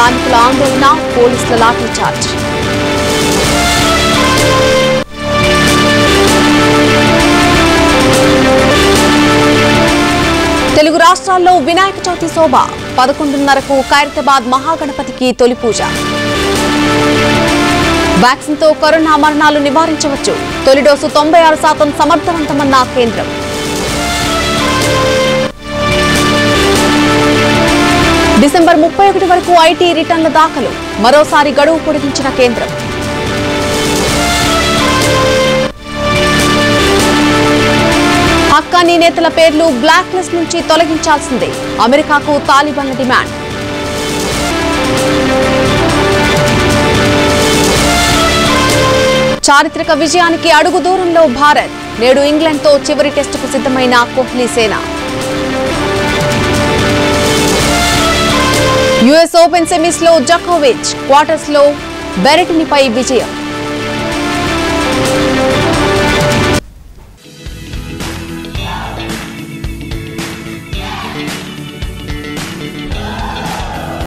స్థానికుల ఆందోళన పోలీసుల లాఠీచార్జ్ తెలుగు రాష్ట్రాల్లో వినాయక చవితి శోభ పదకొండున్నరకు ఖైరతాబాద్ మహాగణపతికి తొలి పూజ వ్యాక్సిన్ తో కరోనా మరణాలు నివారించవచ్చు తొలి డోసు తొంభై ఆరు శాతం సమర్థవంతమన్న కేంద్రం డిసెంబర్ ముప్పై ఒకటి వరకు ఐటీ రిటర్న్ల దాఖలు మరోసారి గడువు పొడిగించిన కేంద్రం హక్కానీ నేతల పేర్లు బ్లాక్ లిస్ట్ నుంచి తొలగించాల్సిందే అమెరికాకు తాలిబాన్ల డిమాండ్ చారిత్రక విజయానికి అడుగు దూరంలో భారత్ నేడు ఇంగ్లాండ్తో చివరి టెస్టుకు సిద్ధమైన కోహ్లీ సేన యుఎస్ ఓపెన్ సెమీస్ లో జకోవిచ్ క్వార్టర్స్ లో బెరెటినిపై విజయం